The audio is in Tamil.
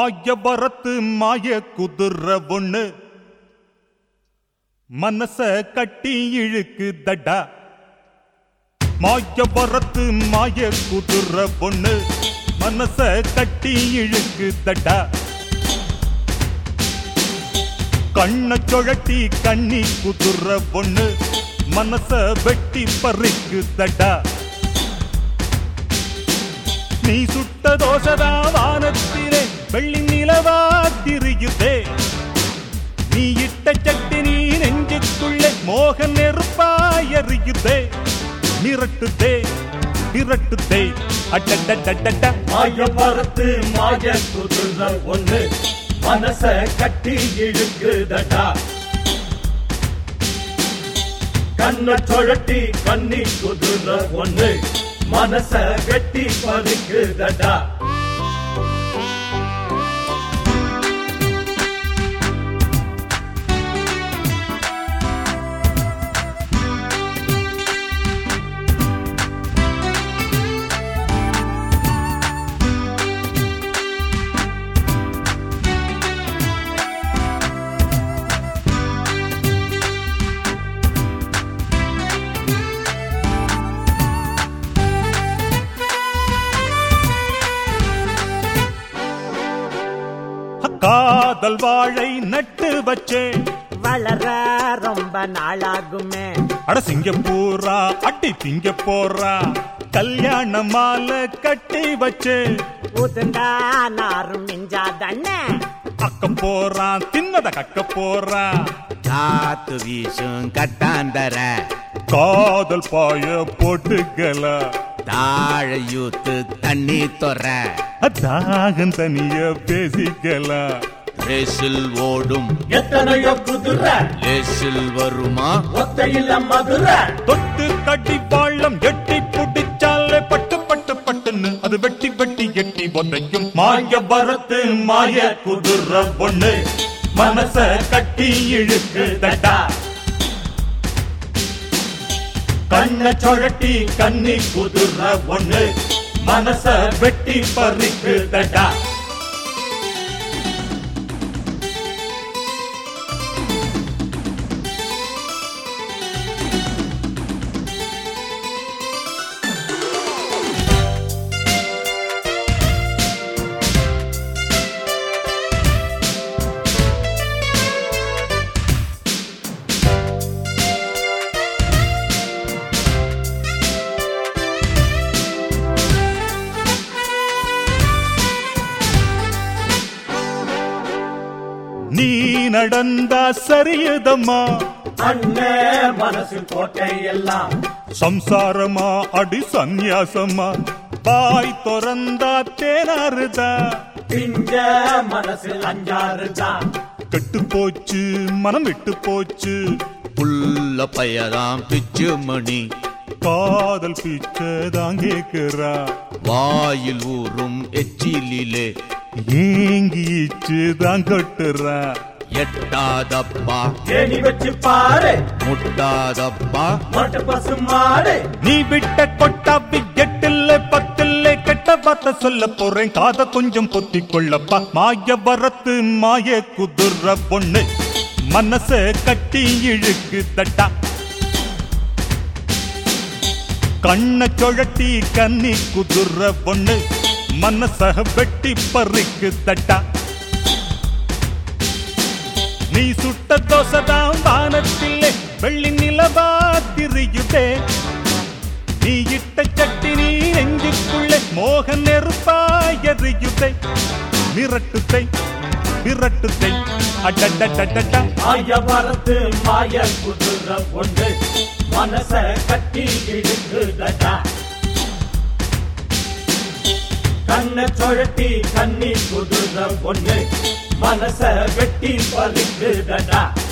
மாய வரத்து மாய குதிர ஒண்ணு மனச கட்டி இழுக்கு தடா மாய வரத்து மாய குதிர ஒண்ணு மனச கட்டி இழுக்கு தடா கண்ண சுழட்டி கண்ணி குதிர ஒண்ணு மனச வெட்டி பறிக்கு தடா நீ சுட்ட தோசதா வானத்திலே வெள்ளி நிலவா திரியுதே நீ இட்ட சட்டினி நெஞ்சுக்குள்ளே மோக நெருப்பாய் எரியுதே மிரட்டுதே மிரட்டுதே அடடடடட மாய பரத்து மாய குதிர ஒண்ணு மனச கட்டி இழுக்குதடா கண்ண சுழட்டி கண்ணி குதிர ஒண்ணு மனச வெட்டி பறிக்குதடா காதல் வாழை நட்டு வச்சேன் வளர ரொம்ப நாளாகுமே அட சிங்கப்பூரா அட்டி திங்க போறா கல்யாண மாலை கட்டி வச்சேன் உதுண்டா நாரும் மிஞ்சாதண்ணே அக்கம் போறான் தின்னத கக்க போறான் காத்து வீசும் கட்டாந்தர காதல் பாய போட்டுக்கல தாழையூத்து தண்ணி தொற தாகம் தனிய பேசிக்கலாம் ரேசில் ஓடும் எத்தனையோ குதிர லேசில் வருமா ஒத்தையில மதுரை தொட்டு கட்டி பாள்ளம் எட்டி புடிச்சாலே பட்டு பட்டு பட்டுன்னு அது வெட்டி வெட்டி எட்டி உதைக்கும் மாய வரத்து மாய குதிர பொண்ணு மனச கட்டி இழுக்கு தட்டா கண்ண சுழட்டி கண்ணி குதிர ஒண்ணு மனச வெட்டி பறிக்கு தட்டா நீ நடந்தா சரியதம்மா அண்ணே மனசில் கோட்டை எல்லாம் சம்சாரமா அடி சந்நியாசமா பாய் திறந்தா தேனாருதா பிஞ்ச மனசில் அஞ்சாறு தான் கெட்டு போச்சு மனம் விட்டு போச்சு புல்ல பையதாம் பிச்சு மணி காதல் பிச்சை தான் கேக்குறா வாயில் ஊறும் எச்சிலிலே ஏங்கிச்சு தான் கட்டுறா எட்டாதப்பா தேனி வச்சு பாரு முட்டாதப்பா மட்டு பசு மாடு நீ விட்ட கொட்டா எட்டில்ல பத்தில்ல கெட்ட பார்த்த சொல்ல போறேன் காத கொஞ்சம் பொத்தி கொள்ளப்பா மாய வரத்து மாய குதிர பொண்ணு மனச கட்டி இழுக்கு தட்டா கண்ண சுழட்டி கன்னி குதிர பொண்ணு மனச வெட்டி பறிக்கு தட்டா நீ சுட்ட தோசைதான் வானத்திலே வெள்ளி நிலவா திரியுதே நீ இட்ட சட்டி நீ நெஞ்சுக்குள்ளே மோக நெருப்பாய் எரியுதே மிரட்டுதை மிரட்டுதை அடடடடடா மாய பரத்து மாய குதிர ஒண்ணு மனச கட்டி இழுக்குதடா கண்ண சுழட்டி கண்ணி குதிர ஒண்ணு மனச வெட்டி பறிக்குதடா